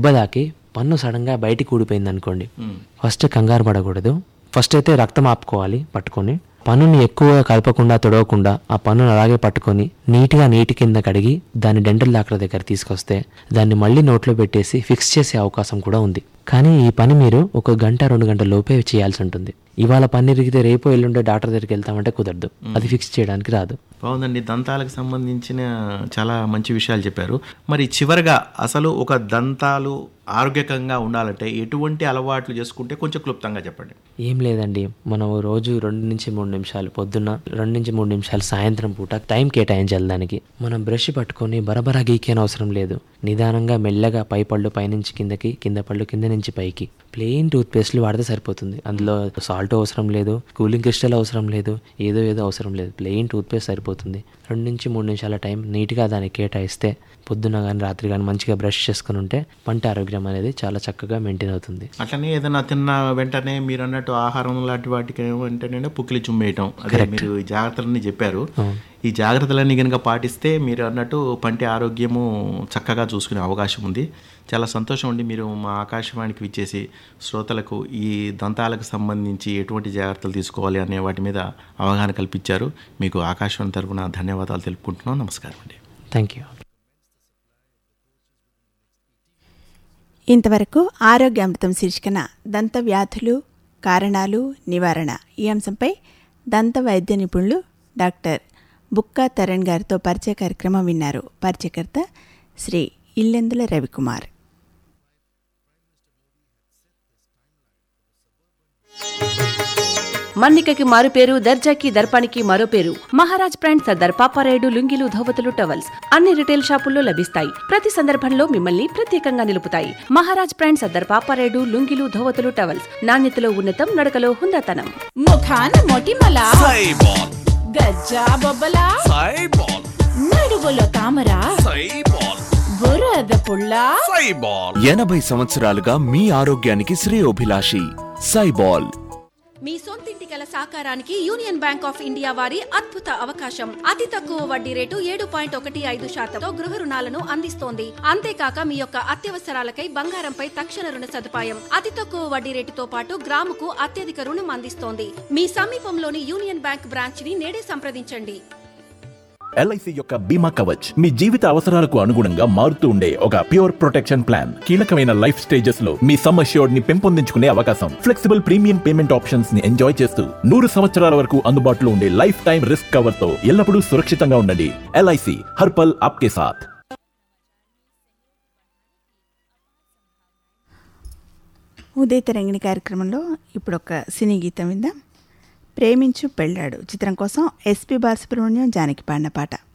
దెబ్బ పన్ను సడన్గా బయటికి ఊడిపోయింది అనుకోండి ఫస్ట్ కంగారు పడకూడదు ఫస్ట్ అయితే రక్తం ఆపుకోవాలి పట్టుకొని పన్నుని ఎక్కువగా కలపకుండా తొడవకుండా ఆ పన్నును అలాగే పట్టుకొని నీట్గా నీటి కింద కడిగి దాన్ని డెంటల్ డాక్టర్ దగ్గర తీసుకొస్తే దాన్ని మళ్ళీ నోట్లో పెట్టేసి ఫిక్స్ చేసే అవకాశం కూడా ఉంది కానీ ఈ పని మీరు ఒక గంట రెండు గంటల లోపే చేయాల్సి ఉంటుంది ఇవాళ పని ఇరిగితే రేపు ఎల్లుండే డాక్టర్ దగ్గరికి వెళ్తామంటే కుదరదు అది ఫిక్స్ చేయడానికి రాదు బాగుందండి దంతాలకు సంబంధించిన చాలా మంచి విషయాలు చెప్పారు మరి చివరగా అసలు ఒక దంతాలు ఆరోగ్యకంగా ఉండాలంటే ఎటువంటి అలవాట్లు చేసుకుంటే కొంచెం క్లుప్తంగా చెప్పండి ఏం లేదండి మనం రోజు రెండు నుంచి మూడు నిమిషాలు పొద్దున్న రెండు నుంచి మూడు నిమిషాలు సాయంత్రం పూట టైం కేటాయించాలి దానికి మనం బ్రష్ పట్టుకొని బరబరా గీకేన అవసరం లేదు నిదానంగా మెల్లగా పై పళ్ళు పైనుంచి కిందకి కింద పళ్ళు కింద నుంచి పైకి ప్లెయిన్ టూత్ పేస్ట్లు వాడితే సరిపోతుంది అందులో సాల్ట్ అవసరం లేదు కూలింగ్ క్రిస్టల్ అవసరం లేదు ఏదో ఏదో అవసరం లేదు ప్లెయిన్ టూత్ పేస్ట్ సరిపోతుంది రెండు నుంచి మూడు నిమిషాల టైం నీట్గా దానికి కేటాయిస్తే పొద్దున్న కానీ రాత్రి కానీ మంచిగా బ్రష్ చేసుకుని ఉంటే పంట ఆరోగ్యం అనేది చాలా చక్కగా మెయింటైన్ అవుతుంది అట్లనే ఏదైనా తిన్న వెంటనే మీరు అన్నట్టు ఆహారం లాంటి వాటికి వెంటనే పుక్కిలి చుమ్మేయటం అదే మీరు ఈ జాగ్రత్తలన్నీ చెప్పారు ఈ జాగ్రత్తలన్నీ కనుక పాటిస్తే మీరు అన్నట్టు పంటి ఆరోగ్యము చక్కగా చూసుకునే అవకాశం ఉంది చాలా సంతోషం అండి మీరు మా ఆకాశవాణికి విచ్చేసి శ్రోతలకు ఈ దంతాలకు సంబంధించి ఎటువంటి జాగ్రత్తలు తీసుకోవాలి అనే వాటి మీద అవగాహన కల్పించారు మీకు ఆకాశవాణి తరపున ధన్యవాదాలు తెలుపుకుంటున్నాం నమస్కారం అండి థ్యాంక్ యూ ఇంతవరకు ఆరోగ్యామృతం శీర్షికన దంత వ్యాధులు కారణాలు నివారణ ఈ అంశంపై దంత వైద్య నిపుణులు డాక్టర్ బుక్కా తరణ్ గారితో పరిచయ కార్యక్రమం విన్నారు పరిచయకర్త శ్రీ ఇల్లెందుల రవికుమార్ మన్నికకి మారు పేరు దర్జాకి దర్పానికి మరో పేరు మహారాజ్ బ్రాండ్ సర్దార్ పాపారాయుడు లుంగిలు ధోవతులు టవల్స్ అన్ని రిటైల్ షాపుల్లో లభిస్తాయి ప్రతి సందర్భంలో మిమ్మల్ని ప్రత్యేకంగా నిలుపుతాయి మహారాజ్ బ్రాండ్ సర్దార్ పాపారాయుడు లుంగిలు ధోవతులు టవల్స్ నాణ్యతలో ఉన్నతం నడకలో హుందాతనం ముఖాన మొటిమల సైబాల్ గజ్జా బొబ్బల సైబాల్ నడువులో తామర సైబాల్ బురద పుల్ల సైబాల్ ఎనభై సంవత్సరాలుగా మీ ఆరోగ్యానికి శ్రేయోభిలాషి సైబాల్ మీ సొంతింటి కల సాకారానికి యూనియన్ బ్యాంక్ ఆఫ్ ఇండియా వారి అద్భుత అవకాశం అతి తక్కువ వడ్డీ రేటు ఏడు పాయింట్ ఒకటి ఐదు శాతంతో గృహ రుణాలను అందిస్తోంది అంతేకాక మీ యొక్క అత్యవసరాలకై బంగారంపై తక్షణ రుణ సదుపాయం అతి తక్కువ వడ్డీ రేటుతో పాటు గ్రాముకు అత్యధిక రుణం అందిస్తోంది మీ సమీపంలోని యూనియన్ బ్యాంక్ బ్రాంచ్ ని నేడే సంప్రదించండి ఎల్ఐసి యొక్క బీమా కవచ్ మీ జీవిత అవసరాలకు అనుగుణంగా మారుతూ ఉండే ఒక ప్యూర్ ప్రొటెక్షన్ ప్లాన్ కీలకమైన లైఫ్ స్టేజెస్ లో మీ సమ్ అష్యూర్డ్ ని పెంపొందించుకునే అవకాశం ఫ్లెక్సిబుల్ ప్రీమియం పేమెంట్ ఆప్షన్స్ ని ఎంజాయ్ చేస్తూ నూరు సంవత్సరాల వరకు అందుబాటులో ఉండే లైఫ్ టైం రిస్క్ కవర్ తో ఎల్లప్పుడూ సురక్షితంగా ఉండండి ఎల్ఐసి హర్పల్ ఆప్కే సాథ్ ఉదయ తరంగిణి కార్యక్రమంలో ఇప్పుడు ఒక సినీ గీతం విందాం ప్రేమించు పెళ్ళాడు చిత్రం కోసం ఎస్పి బాలసుబ్రహ్మణ్యం జానకి పాడిన పాట